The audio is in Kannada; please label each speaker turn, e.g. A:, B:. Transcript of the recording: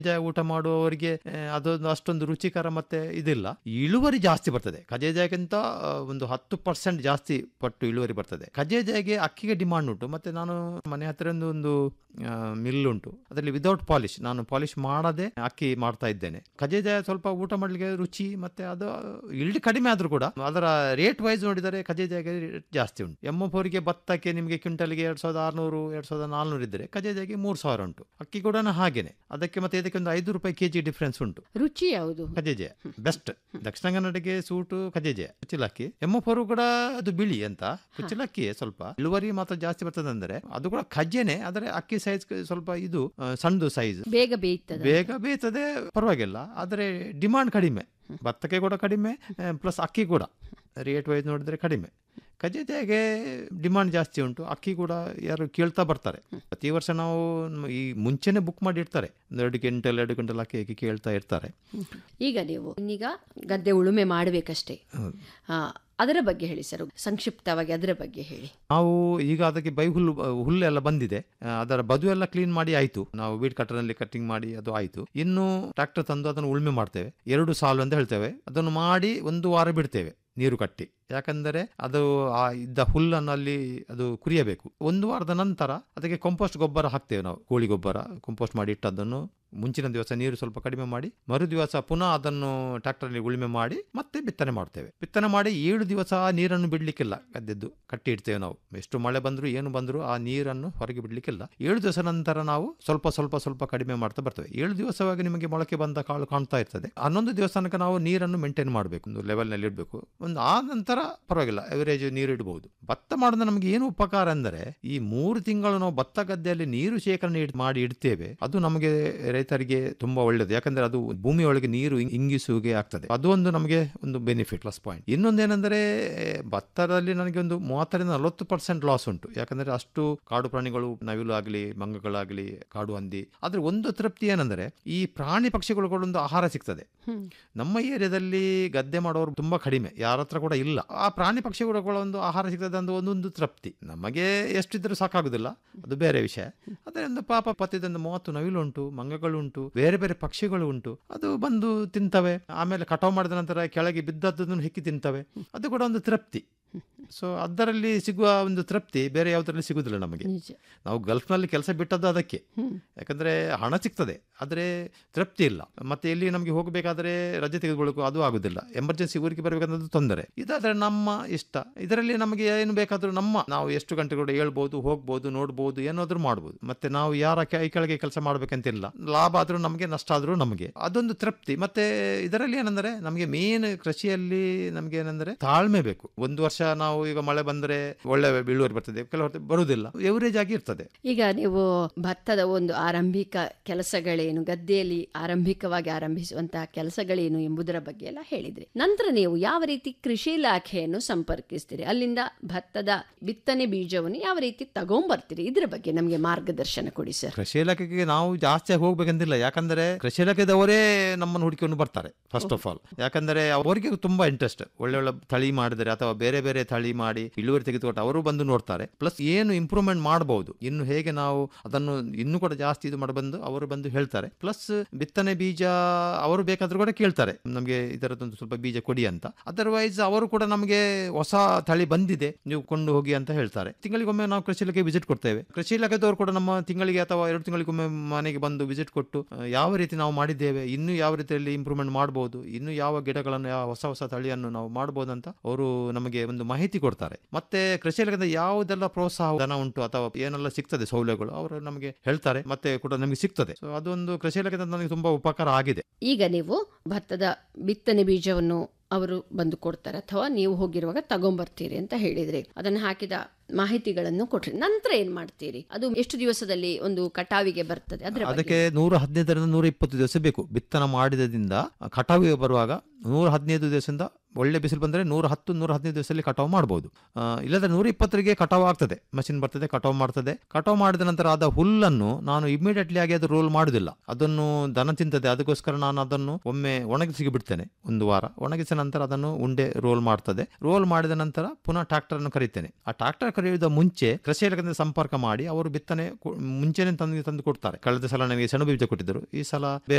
A: ಜ ಊಟ ಮಾಡುವವರಿಗೆ ಆ, ಅದೊಂದು ಅಷ್ಟೊಂದು ರುಚಿಕರ ಮತ್ತೆ ಇದಿಲ್ಲ ಇಳುವರಿ ಜಾಸ್ತಿ ಬರ್ತದೆ ಕಜೇಜಾಗಿಂತ ಆ, ಒಂದು ಹತ್ತು ಪರ್ಸೆಂಟ್ ಜಾಸ್ತಿ ಪಟ್ಟು ಇಳುವರಿ ಬರ್ತದೆ ಕಜೇಜಾಗೆ ಅಕ್ಕಿಗೆ ಡಿಮಾಂಡ್ ಉಂಟು ಮತ್ತೆ ನಾನು ಮನೆ ಹತ್ರ ಒಂದು ಒಂದು ಮಿಲ್ ಉಂಟು ಅದರಲ್ಲಿ ವಿದೌಟ್ ಪಾಲಿಶ್ ನಾನು ಪಾಲಿಶ್ ಮಾಡದೆ ಅಕ್ಕಿ ಮಾಡ್ತಾ ಇದ್ದೇನೆ ಕಜೇಜಾಯ ಸ್ವಲ್ಪ ಊಟ ಮಾಡಲಿಕ್ಕೆ ರುಚಿ ಮತ್ತೆ ಅದು ಇಲ್ಡ್ ಕಡಿಮೆ ಆದ್ರೂ ಕೂಡ ಅದರ ರೇಟ್ ವೈಸ್ ನೋಡಿದರೆ ಕಜೇಜಾಗೆ ರೇಟ್ ಜಾಸ್ತಿ ಉಂಟು ಎಮ್ ಎಫ್ ಅವರಿಗೆ ಭತ್ತಕ್ಕೆ ನಿಮಗೆ ಕ್ವಿಂಟಲ್ಗೆ ಎರಡ್ ಸಾವಿರದ ಆರ್ನೂರು ಎರಡ್ ಸಾವಿರದ ನಾಲ್ನೂರು ಇದ್ದರೆ ಕಜೇಜಾಗೆ ಮೂರು ಸಾವಿರ ಉಂಟು ಅಕ್ಕಿ ಕೂಡ ಹಾಗೇನೆ ಅದಕ್ಕೆ ಮತ್ತೆ ಇದಕ್ಕೆ ಒಂದು ಐದು ರೂಪಾಯಿ ಕೆಜಿ ಡಿಫ್ರೆನ್ಸ್ ಉಂಟು
B: ರುಚಿ ಯಾವುದು
A: ಖಜೇಜೆ ಬೆಸ್ಟ್ ದಕ್ಷಿಣ ಕನ್ನಡಕ್ಕೆ ಸೂಟು ಖಜೇಜೆ ಕುಚಿಲಕ್ಕಿ ಎಮ್ ಎಫ್ ಅವರು ಕೂಡ ಅದು ಬಿಳಿ ಅಂತ ಕುಚಿಲಕ್ಕಿ ಸ್ವಲ್ಪ ಇಳುವರಿ ಮಾತ್ರ ಜಾಸ್ತಿ ಬರ್ತದೆ ಅಂದ್ರೆ ಅದು ಕೂಡ ಖಜ್ಜೆನೆ ಆದರೆ ಅಕ್ಕಿ ಸೈಜ್ ಸ್ವಲ್ಪ ಇದು ಆ, ಸಣ್ಣದು ಸೈಜ್
B: ಬೇಗ ಬೇಯ್ತದೆ
A: ಬೇಗ ಬೇಯ್ತದೆ ಪರವಾಗಿಲ್ಲ ಆದರೆ ಡಿಮಾಂಡ್ ಕಡಿಮೆ ಭತ್ತಕ್ಕೆ ಕೂಡ ಕಡಿಮೆ ಪ್ಲಸ್ ಅಕ್ಕಿ ಕೂಡ ರೇಟ್ ವೈಸ್ ನೋಡಿದ್ರೆ ಕಡಿಮೆ ಕಜೇಜೆಗೆ ಡಿಮಾಂಡ್ ಜಾಸ್ತಿ ಉಂಟು ಅಕ್ಕಿ ಕೂಡ ಯಾರು ಕೇಳ್ತಾ ಬರ್ತಾರೆ ಪ್ರತಿ ವರ್ಷ ನಾವು ಮ್- ಈ ಮುಂಚೆನೆ ಬುಕ್ ಮಾಡಿ ಇಡ್ತಾರೆ ಒಂದು ಎರಡು ಕ್ವಿಂಟಲ್ ಎರಡು ಕ್ವಿಂಟಲ್ ಅಕ್ಕಿ ಅಕ್ಕಿ ಕೇಳ್ತಾ ಇರ್ತಾರೆ
B: ಈಗ ನೀವು ಈಗ ಗದ್ದೆ ಉಳುಮೆ ಮಾಡಬೇಕಷ್ಟೇ
A: ಹೌದು.
B: ಅದರ ಬಗ್ಗೆ ಹೇಳಿ ಸರ್ ಸಂಕ್ಷಿಪ್ತವಾಗಿ ಅದರ ಬಗ್ಗೆ ಹೇಳಿ
A: ನಾವು ಈಗ ಅದಕ್ಕೆ ಬೈ ಹುಲ್ಲು ಹುಲ್ಲೆಲ್ಲ ಬಂದಿದೆ ಆ, ಅದರ ಬದು ಎಲ್ಲ ಕ್ಲೀನ್ ಮಾಡಿ ಆಯ್ತು ನಾವು ವೀಡ್ ಕಟ್ಟರ್ನಲ್ಲಿ ಕಟ್ಟಿಂಗ್ ಮಾಡಿ ಅದು ಆಯ್ತು ಇನ್ನು ಟ್ರಾಕ್ಟರ್ ತಂದು ಅದನ್ನು ಉಳುಮೆ ಮಾಡ್ತೇವೆ ಎರಡು ಸಾಲು ಅಂತ ಹೇಳ್ತೇವೆ ಅದನ್ನು ಮಾಡಿ ಒಂದು ವಾರ ಬಿಡ್ತೇವೆ ನೀರು ಕಟ್ಟಿ ಯಾಕಂದರೆ ಅದು ಆ ಇದ್ದ ಹುಲ್ಲನ್ನು ಅಲ್ಲಿ ಅದು ಕುರಿಯಬೇಕು ಒಂದು ವಾರದ ನಂತರ ಅದಕ್ಕೆ ಕಂಪೋಸ್ಟ್ ಗೊಬ್ಬರ ಹಾಕ್ತೇವೆ ನಾವು ಕೋಳಿ ಗೊಬ್ಬರ ಕಂಪೋಸ್ಟ್ ಮಾಡಿ ಇಟ್ಟದ್ದನ್ನು ಮುಂಚಿನ ದಿವಸ ನೀರು ಸ್ವಲ್ಪ ಕಡಿಮೆ ಮಾಡಿ ಮರು ದಿವಸ ಪುನಃ ಅದನ್ನು ಟ್ರಾಕ್ಟರ್ಲಿ ಉಳುಮೆ ಮಾಡಿ ಮತ್ತೆ ಬಿತ್ತನೆ ಮಾಡ್ತೇವೆ ಬಿತ್ತನೆ ಮಾಡಿ ಏಳು ದಿವಸ ಆ ನೀರನ್ನು ಬಿಡ್ಲಿಕ್ಕಿಲ್ಲ ಗದ್ದೆದ್ದು ಕಟ್ಟಿ ಇಡ್ತೇವೆ ನಾವು ಎಷ್ಟು ಮಳೆ ಬಂದರೂ ಏನು ಬಂದರೂ ಆ ನೀರನ್ನು ಹೊರಗೆ ಬಿಡ್ಲಿಕ್ಕಿಲ್ಲ ಏಳು ದಿವಸ ನಂತರ ನಾವು ಸ್ವಲ್ಪ ಸ್ವಲ್ಪ ಸ್ವಲ್ಪ ಕಡಿಮೆ ಮಾಡ್ತಾ ಬರ್ತೇವೆ ಏಳು ದಿವಸವಾಗಿ ನಿಮಗೆ ಮೊಳಕೆ ಬಂದ ಕಾಳು ಕಾಣ್ತಾ ಇರ್ತದೆ ಹನ್ನೊಂದು ದಿವಸ ತನಕ ನಾವು ನೀರನ್ನು ಮೇಂಟೈನ್ ಮಾಡಬೇಕು ಒಂದು ಲೆವೆಲ್ನಲ್ಲಿ ಇಡಬೇಕು ಒಂದು ಆ ನಂತರ ಪರವಾಗಿಲ್ಲ ಎವರೇಜ್ ನೀರು ಇಡಬಹುದು ಭತ್ತ ಮಾಡೋದು ನಮಗೆ ಏನು ಉಪಕಾರ ಅಂದರೆ ಈ ಮೂರು ತಿಂಗಳು ನಾವು ಭತ್ತ ಗದ್ದೆಯಲ್ಲಿ ನೀರು ಶೇಖರಣೆ ಇಡ್- ಮಾಡಿ ಇಡ್ತೇವೆ ಅದು ನಮಗೆ ರೈತರಿಗೆ ತುಂಬಾ ಒಳ್ಳೆಯದು ಯಾಕಂದ್ರೆ ಅದು ಭೂಮಿಯೊಳಗೆ ನೀರು ಇಂ- ಇಂಗಿಸುವಿಗೆ ಆಗ್ತದೆ ಅದು ಒಂದು ನಮಗೆ ಒಂದು ಬೆನಿಫಿಟ್ ಪ್ಲಸ್ ಪಾಯಿಂಟ್ ಇನ್ನೊಂದೇನೆಂದರೆ ಭತ್ತದಲ್ಲಿ ನನಗೆ ಒಂದು ಮೂವತ್ತರಿಂದ ನಲವತ್ತು ಪರ್ಸೆಂಟ್ ಲಾಸ್ ಉಂಟು ಯಾಕಂದ್ರೆ ಅಷ್ಟು ಕಾಡು ಪ್ರಾಣಿಗಳು ನವಿಲು ಆಗಲಿ ಮಂಗಗಳಾಗಲಿ ಕಾಡು ಹಂದಿ ಆದ್ರೆ ಒಂದು ತೃಪ್ತಿ ಏನಂದ್ರೆ ಈ ಪ್ರಾಣಿ ಪಕ್ಷಿಗಳಿಗೊಂದು ಆಹಾರ ಸಿಗ್ತದೆ ನಮ್ಮ ಏರಿಯಾದಲ್ಲಿ ಗದ್ದೆ ಮಾಡೋರು ತುಂಬಾ ಕಡಿಮೆ ಯಾರ ಹತ್ರ ಕೂಡ ಇಲ್ಲ ಆ ಪ್ರಾಣಿ ಪಕ್ಷಿಗಳ ಒಂದು ಆಹಾರ ಸಿಗ್ತದೆ ಅಂತ ಒಂದೊಂದು ತೃಪ್ತಿ ನಮಗೆ ಎಷ್ಟಿದ್ರೂ ಸಾಕಾಗುದಿಲ್ಲ ಅದು ಬೇರೆ ವಿಷಯ ಅದರಿಂದ ಪಾಪ ಪತ್ತಿದಂದು ಮೂವತ್ತು ನವಿಲುಂಟು ಮಂಗಗಳುಂಟು ಬೇರೆ ಬೇರೆ ಪಕ್ಷಿಗಳು ಉಂಟು ಅದು ಬಂದು ತಿಂತವೆ ಆಮೇಲೆ ಕಟಾವು ಮಾಡಿದ ನಂತರ ಕೆಳಗೆ ಬಿದ್ದದ್ದನ್ನು ಹೆಕ್ಕಿ ತಿಂತವೆ ಅದು ಕೂಡ ಒಂದು ತೃಪ್ತಿ ಸೊ ಅದರಲ್ಲಿ ಸಿಗುವ ಒಂದು ತೃಪ್ತಿ ಬೇರೆ ಯಾವುದರಲ್ಲಿ ಸಿಗುದಿಲ್ಲ ನಮಗೆ
B: ನಿಜ
A: ನಾವು ಗಲ್ಫ್ನಲ್ಲಿ ಕೆಲಸ ಬಿಟ್ಟದ್ದು ಅದಕ್ಕೆ ಯಾಕಂದ್ರೆ ಹಣ ಸಿಗ್ತದೆ ಆದರೆ ತೃಪ್ತಿ ಇಲ್ಲ ಮತ್ತೆ ಇಲ್ಲಿ ನಮಗೆ ಹೋಗಬೇಕಾದ್ರೆ ರಜೆ ತೆಗೆದುಕೊಳ್ಳೋಕೆ ಅದು ಆಗುದಿಲ್ಲ ಎಮರ್ಜೆನ್ಸಿ ಊರಿಗೆ ಬರಬೇಕನ್ನೋದು ತೊಂದರೆ ಇದಾದ್ರೆ ನಮ್ಮ ಇಷ್ಟ ಇದರಲ್ಲಿ ನಮಗೆ ಏನು ಬೇಕಾದ್ರೂ ನಮ್ಮ ನಾವು ಎಷ್ಟು ಗಂಟೆ ಕೂಡ ಹೇಳ್ಬೋದು ಹೋಗ್ಬೋದು ನೋಡ್ಬೋದು ಏನಾದ್ರೂ ಮಾಡ್ಬೋದು ಮತ್ತೆ ನಾವು ಯಾರ ಕೈ ಕೆಳಗೆ ಕೆಲಸ ಮಾಡ್ಬೇಕಂತಿಲ್ಲ ಲಾಭ ಆದ್ರೂ ನಮಗೆ ನಷ್ಟ ಆದ್ರೂ ನಮಗೆ ಅದೊಂದು ತೃಪ್ತಿ ಮತ್ತೆ ಇದರಲ್ಲಿ ಏನಂದ್ರೆ ನಮಗೆ ಮೇನ್ ಕೃಷಿಯಲ್ಲಿ ನಮಗೆ ಏನಂದ್ರೆ ತಾಳ್ಮೆ ಬೇಕು ಒಂದು ವರ್ಷ ನಾವು ಈಗ ಮಳೆ ಬಂದ್ರೆ ಒಳ್ಳೆ ಇಳುವರಿ ಬರ್ತದೆ ಕೆಲವು ಬರುವುದಿಲ್ಲ ಎವರೇಜ್ ಆಗಿ ಇರ್ತದೆ
B: ಈಗ ನೀವು ಭತ್ತದ ಒಂದು ಆರಂಭಿಕ ಕೆಲಸಗಳೇನು ಗದ್ದೆಯಲ್ಲಿ ಆರಂಭಿಕವಾಗಿ ಆರಂಭಿಸುವಂತಹ ಕೆಲಸಗಳೇನು ಎಂಬುದರ ಬಗ್ಗೆ ಎಲ್ಲ ಹೇಳಿದ್ರಿ ನಂತರ ನೀವು ಯಾವ ರೀತಿ ಕೃಷಿ ಇಲಾಖೆಯನ್ನು ಸಂಪರ್ಕಿಸ್ತೀರಿ ಅಲ್ಲಿಂದ ಭತ್ತದ ಬಿತ್ತನೆ ಬೀಜವನ್ನು ಯಾವ ರೀತಿ ತಗೊಂಬರ್ತೀರಿ ಇದ್ರ ಬಗ್ಗೆ ನಮಗೆ ಮಾರ್ಗದರ್ಶನ ಕೊಡಿ ಸರ್
A: ಕೃಷಿ ಇಲಾಖೆಗೆ ನಾವು ಜಾಸ್ತಿ ಹೋಗ್ಬೇಕಂತಿಲ್ಲ ಯಾಕಂದ್ರೆ ಕೃಷಿ ಇಲಾಖೆದವರೇ ನಮ್ಮನ್ನು ಹುಡುಕಿಕೊಂಡು ಬರ್ತಾರೆ ಫಸ್ಟ್ ಆಫ್ ಆಲ್ ಯಾಕಂದ್ರೆ ಅವರಿಗೆ ತುಂಬಾ ಇಂಟ್ರೆಸ್ಟ್ ಒಳ್ಳೆ ಒಳ್ಳೆ ತಳಿ ಮಾಡಿದರೆ ಅಥವಾ ಬೇರೆ ಬೇರೆ ತಳಿ ಮಾಡಿ ಇಳುವರಿ ತೆಗೆದುಕೊಟ್ಟು ಅವರು ಬಂದು ನೋಡ್ತಾರೆ ಪ್ಲಸ್ ಏನು ಇಂಪ್ರೂವ್ಮೆಂಟ್ ಮಾಡಬಹುದು ಇನ್ನು ಹೇಗೆ ನಾವು ಅದನ್ನು ಇನ್ನೂ ಕೂಡ ಜಾಸ್ತಿ ಇದು ಮಾಡಿ ಬಂದು ಅವರು ಬಂದು ಹೇಳ್ತಾರೆ ಪ್ಲಸ್ ಬಿತ್ತನೆ ಬೀಜ ಅವರು ಬೇಕಾದ್ರೂ ಕೂಡ ಕೇಳ್ತಾರೆ ನಮಗೆ ಇದರದೊಂದು ಸ್ವಲ್ಪ ಬೀಜ ಕೊಡಿ ಅಂತ ಅದರ್ವೈಸ್ ಅವರು ಕೂಡ ನಮಗೆ ಹೊಸ ತಳಿ ಬಂದಿದೆ ನೀವು ಕೊಂಡು ಹೋಗಿ ಅಂತ ಹೇಳ್ತಾರೆ ತಿಂಗಳಿಗೊಮ್ಮೆ ನಾವು ಕೃಷಿ ಇಲಾಖೆ ವಿಸಿಟ್ ಕೊಡ್ತೇವೆ ಕೃಷಿ ಇಲಾಖೆದವರು ಕೂಡ ನಮ್ಮ ತಿಂಗಳಿಗೆ ಅಥವಾ ಎರಡು ತಿಂಗಳಿಗೊಮ್ಮೆ ಮನೆಗೆ ಬಂದು ವಿಸಿಟ್ ಕೊಟ್ಟು ಆ, ಯಾವ ರೀತಿ ನಾವು ಮಾಡಿದ್ದೇವೆ ಇನ್ನೂ ಯಾವ ರೀತಿಯಲ್ಲಿ ಇಂಪ್ರೂವ್ಮೆಂಟ್ ಮಾಡಬಹುದು ಇನ್ನು ಯಾವ ಗಿಡಗಳನ್ನು ಯಾವ ಹೊಸ ಹೊಸ ತಳಿಯನ್ನು ನಾವು ಮಾಡಬಹುದು ಅಂತ ಅವರು ನಮಗೆ ಒಂದು ಮಾಹಿತಿ ಕೊಡ್ತಾರೆ ಮತ್ತೆ ಕೃಷಿ ಇಲಾಖೆಯಿಂದ ಯಾವುದೆಲ್ಲ ಪ್ರೋತ್ಸಾಹ ಧನ ಉಂಟು ಅಥವಾ ಏನೆಲ್ಲ ಸಿಗ್ತದೆ ಸೌಲಭ್ಯಗಳು ಅವರು ನಮಗೆ ಹೇಳ್ತಾರೆ ಮತ್ತೆ ಕೂಡ ನಮಗೆ ಸಿಗ್ತದೆ ಸೊ ಅದೊಂದು ಕೃಷಿ ಇಲಾಖೆಯಿಂದ ನನಗೆ ತುಂಬಾ ಉಪಕಾರ ಆಗಿದೆ
B: ಈಗ ನೀವು ಭತ್ತದ ಬಿತ್ತನೆ ಬೀಜವನ್ನು ಅವರು ಬಂದು ಕೊಡ್ತಾರೆ ಅಥವಾ ನೀವು ಹೋಗಿರುವಾಗ ತಗೊಂಬರ್ತೀರಿ ಅಂತ ಹೇಳಿದ್ರಿ ಅದನ್ನು ಹಾಕಿದ ಮಾಹಿತಿಗಳನ್ನು ಕೊಟ್ರಿ ನಂತರ ಏನ್ ಮಾಡ್ತೀರಿ ಅದು ಎಷ್ಟು ದಿವಸದಲ್ಲಿ ಒಂದು ಕಟಾವಿಗೆ ಬರ್ತದೆ ಅದ್ರ ಬಗ್ಗೆ
A: ಅದಕ್ಕೆ ನೂರ ಹದಿನೈದರಿಂದ ನೂರ ಇಪ್ಪತ್ತು ದಿವಸ ಬೇಕು ಬಿತ್ತನೆ ಮಾಡಿದಿಂದ ಕಟಾವಿಗೆ ಬರುವಾಗ ನೂರ ಹದಿನೈದು ದಿವಸದಿಂದ ಒಳ್ಳೆ ಬಿಸಿಲು ಬಂದರೆ ನೂರ ಹತ್ತು ನೂರ ಹದಿನೈದು ದಿವಸದಲ್ಲಿ ಕಟಾವು ಮಾಡ್ಬೋದು ಆ, ಇಲ್ಲದ್ರೆ ನೂರ ಇಪ್ಪತ್ತರಿಗೆ ಕಟಾವು ಆಗ್ತದೆ ಮಷಿನ್ ಬರ್ತದೆ ಕಟಾವು ಮಾಡ್ತದೆ ಕಟಾವು ಮಾಡಿದ ನಂತರ ಆದ ಹುಲ್ಲನ್ನು ನಾನು ಇಮಿಡಿಯೇಟ್ಲಿ ಆಗಿ ಅದು ರೋಲ್ ಮಾಡುದಿಲ್ಲ ಅದನ್ನು ದನ ತಿಂತದೆ ಅದಕ್ಕೋಸ್ಕರ ನಾನು ಅದನ್ನು ಒಮ್ಮೆ ಒಣಗಿಸಿ ಬಿಡ್ತೇನೆ ಒಂದು ವಾರ ಒಣಗಿಸಿದ ನಂತರ ಅದನ್ನು ಉಂಡೆ ರೋಲ್ ಮಾಡ್ತದೆ ರೋಲ್ ಮಾಡಿದ ನಂತರ ಪುನಃ ಟ್ರಾಕ್ಟರ್ ಅನ್ನು ಕರೀತೇನೆ ಆ ಟ್ರಾಕ್ಟರ್ ಕಡಿಯುವುದ ಮುಂಚೆ ಕೃಷಿ ಇಲಾಖೆಯಿಂದ ಸಂಪರ್ಕ ಮಾಡಿ ಅವರು ಬಿತ್ತನೆ ಕೊ- ಮುಂಚೆನೆ ತಂದು ತಂದು ಕೊಡ್ತಾರೆ ಕಳೆದ ಸಲ ನಮಗೆ ಸೆಣಬು ಬೀಜ ಕೊಟ್ಟಿದ್ದರು ಈ ಸಲ ಬೇರೆ